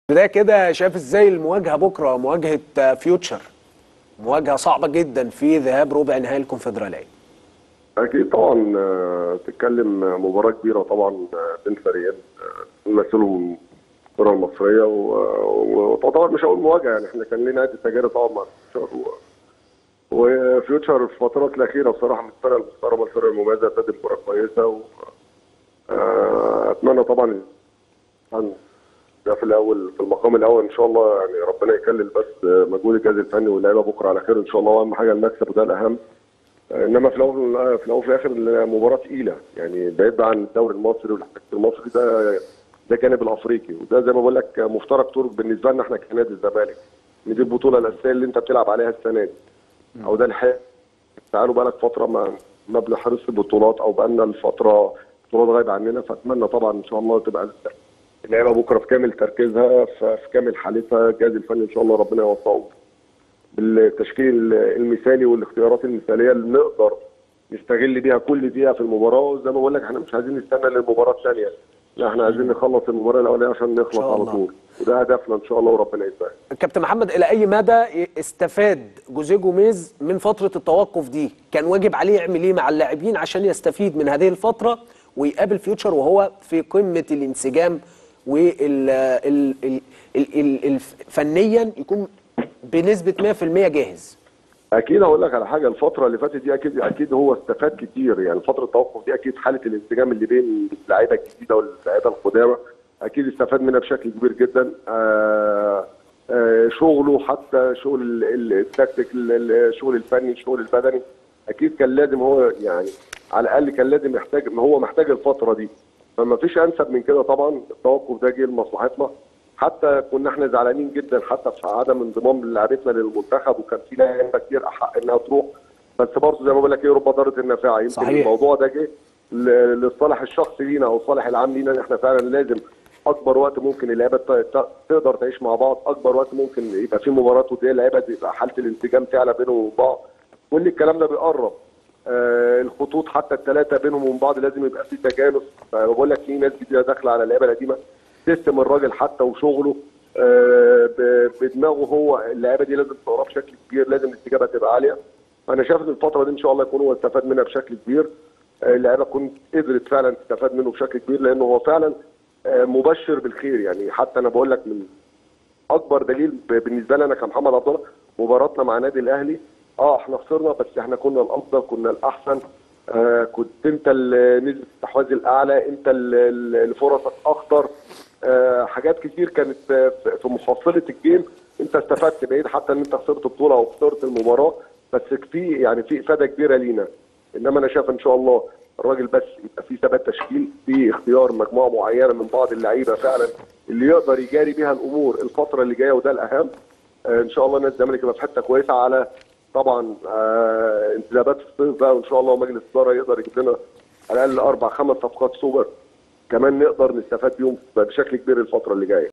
بداية كده شايف ازاي المواجهة بكرة مواجهة فيوتشر مواجهة صعبة جدا في ذهاب ربع نهائي الكونفدرالية اكيد طبعا آه، تتكلم مباراه كبيره طبعا آه، بين فريقين آه، بيمثلوا الكره المصريه و- وتعتبر مش هقول مواجهه يعني احنا كان لنا عده تجارب طبعا مع فيوتشر و- وفيوتشر في الفترات الاخيره بصراحه من الفرق المحترمه الفرق المميزه بتقدم كره كويسه و آه، اتمنى طبعا عن- ده في الاول في المقام الاول ان شاء الله يعني ربنا يكلل بس آه، مجهود الجهاز الفني واللعيبه بكره على خير ان شاء الله واهم حاجه المكسب وده الاهم انما في الاول في الاول وفي الاخر المباراه تقيله يعني بعيد بقى عن الدوري المصري والاحتكاك المصري ده ده جانب الافريقي وده زي ما بقول لك مفترق طرق بالنسبه لنا احنا كنادي الزمالك ان دي البطوله الاساسيه اللي انت بتلعب عليها السنه دي او ده الحق تعالوا بقى لك فتره ما ما بنحرصش بطولات او بقى لنا الفتره بطولات غايبه عننا فاتمنى طبعا ان شاء الله تبقى اللعيبه بكره في كامل تركيزها في في كامل حالتها الجهاز الفني ان شاء الله ربنا يوفقه بالتشكيل المثالي والاختيارات المثاليه اللي نقدر نستغل بيها كل دقيقه في المباراه وزي ما بقول لك احنا مش عايزين نستنى للمباراه الثانيه لا احنا عايزين نخلص المباراه الاولانيه عشان نخلص شاء على الله. طول وده هدفنا ان شاء الله وربنا يسهل كابتن محمد إلى أي مدى استفاد جوزيه جوميز من فترة التوقف دي كان واجب عليه يعمل إيه مع اللاعبين عشان يستفيد من هذه الفترة ويقابل فيوتشر وهو في قمة الانسجام وال ال ال ال ال ال فنيا يكون بنسبة 100% جاهز اكيد هقول لك على حاجه الفتره اللي فاتت دي اكيد اكيد هو استفاد كتير يعني فتره التوقف دي اكيد حاله الانسجام اللي بين اللعيبه الجديده واللعيبه القدامى اكيد استفاد منها بشكل كبير جدا آه آه شغله حتى شغل ال- ال- التكتيك ال- ال- الشغل الفني الشغل البدني اكيد كان لازم هو يعني على الاقل كان لازم يحتاج ما هو محتاج الفتره دي فما فيش انسب من كده طبعا التوقف ده جه لمصلحتنا حتى كنا احنا زعلانين جدا حتى في عدم انضمام لعيبتنا للمنتخب وكان في لعيبه كتير احق انها تروح بس برضه زي ما بقول لك ايه رب ضاره النافعه يمكن صحيح. الموضوع ده جه ل- للصالح الشخصي لينا او الصالح العام لينا ان احنا فعلا لازم اكبر وقت ممكن اللعيبه ت- ت- تقدر تعيش مع بعض اكبر وقت ممكن يبقى في مباراه وديه اللعيبه تبقى حاله الانسجام تعلى بينهم وبين بعض كل الكلام ده بيقرب آه الخطوط حتى الثلاثه بينهم وبين بعض لازم يبقى في تجانس فبقول لك في ناس جديده داخله على اللعيبه القديمه سيستم الراجل حتى وشغله آه ب- بدماغه هو اللعيبه دي لازم تقرا بشكل كبير لازم الاستجابه تبقى عاليه فانا شايف ان الفتره دي ان شاء الله يكون هو استفاد منها بشكل كبير آه، اللعيبه كنت قدرت فعلا تستفاد منه بشكل كبير لانه هو فعلا آه، مبشر بالخير يعني حتى انا بقول لك من اكبر دليل ب- بالنسبه لي انا كمحمد عبد الله مباراتنا مع نادي الاهلي اه احنا خسرنا بس احنا كنا الافضل كنا الاحسن آه كنت انت ال- نسبه الاستحواذ الاعلى انت ال- ال- اللي فرصك اخطر آه حاجات كتير كانت آه، في في محصله الجيم انت استفدت بعيد حتى ان انت خسرت بطوله او خسرت المباراه بس في يعني في افاده كبيره لينا انما انا شايف ان شاء الله الراجل بس يبقى في ثبات تشكيل في اختيار مجموعه معينه من بعض اللعيبه فعلا اللي يقدر يجاري بيها الامور الفتره اللي جايه وده الاهم آه، ان شاء الله نادي الزمالك يبقى في حته كويسه على طبعا آه، انتدابات في الصيف بقى وان شاء الله مجلس الاداره يقدر يجيب لنا على الاقل اربع خمس صفقات سوبر كمان نقدر نستفاد بيهم بشكل كبير الفتره اللي جايه